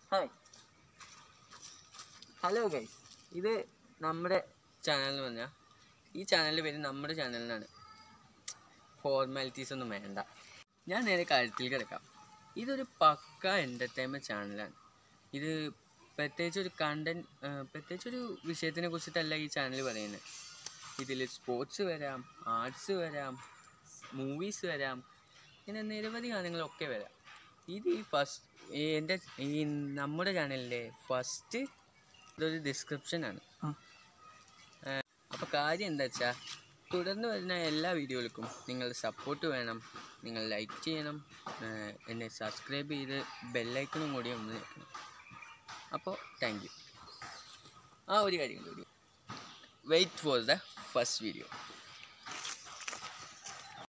Hi hello guys ഇത് നമ്മുടെ channel എന്ന് പറഞ്ഞാൽ ഈ ചാനലിൻ്റെ പേര് നമ്മുടെ ചാനലിനാണ് ഫോർമാലിറ്റീസ് ഒന്നും വേണ്ട ഞാൻ നേരെ കാര്യത്തിൽ കിടക്കാം ഇതൊരു പക്ക എൻ്റർടൈൻമെൻറ്റ് ചാനലാണ് ഇത് പ്രത്യേകിച്ച് ഒരു കണ്ടൻറ് പ്രത്യേകിച്ച് ഒരു വിഷയത്തിനെ കുറിച്ചിട്ടല്ല ഈ ചാനൽ പറയുന്നത് ഇതിൽ സ്പോർട്സ് വരാം ആർട്സ് വരാം മൂവീസ് വരാം ഇങ്ങനെ നിരവധി കാര്യങ്ങളൊക്കെ വരാം ഇത് ഈ ഫസ്റ്റ് എൻ്റെ ഈ നമ്മുടെ ചാനലിലെ ഫസ്റ്റ് ഇതൊരു ഡിസ്ക്രിപ്ഷനാണ് ആ. അപ്പോൾ കാര്യം എന്താ വെച്ചാൽ തുടർന്ന് വരുന്ന എല്ലാ വീഡിയോകൾക്കും നിങ്ങളുടെ സപ്പോർട്ട് വേണം നിങ്ങൾ ലൈക്ക് ചെയ്യണം ഏഹ് എന്നെ സബ്സ്ക്രൈബ് ചെയ്ത് ബെല്ലൈക്കണും കൂടി ഒന്ന് നിൽക്കണം അപ്പോൾ താങ്ക് യു ആ ഒരു കാര്യം കൂടി wait for the first video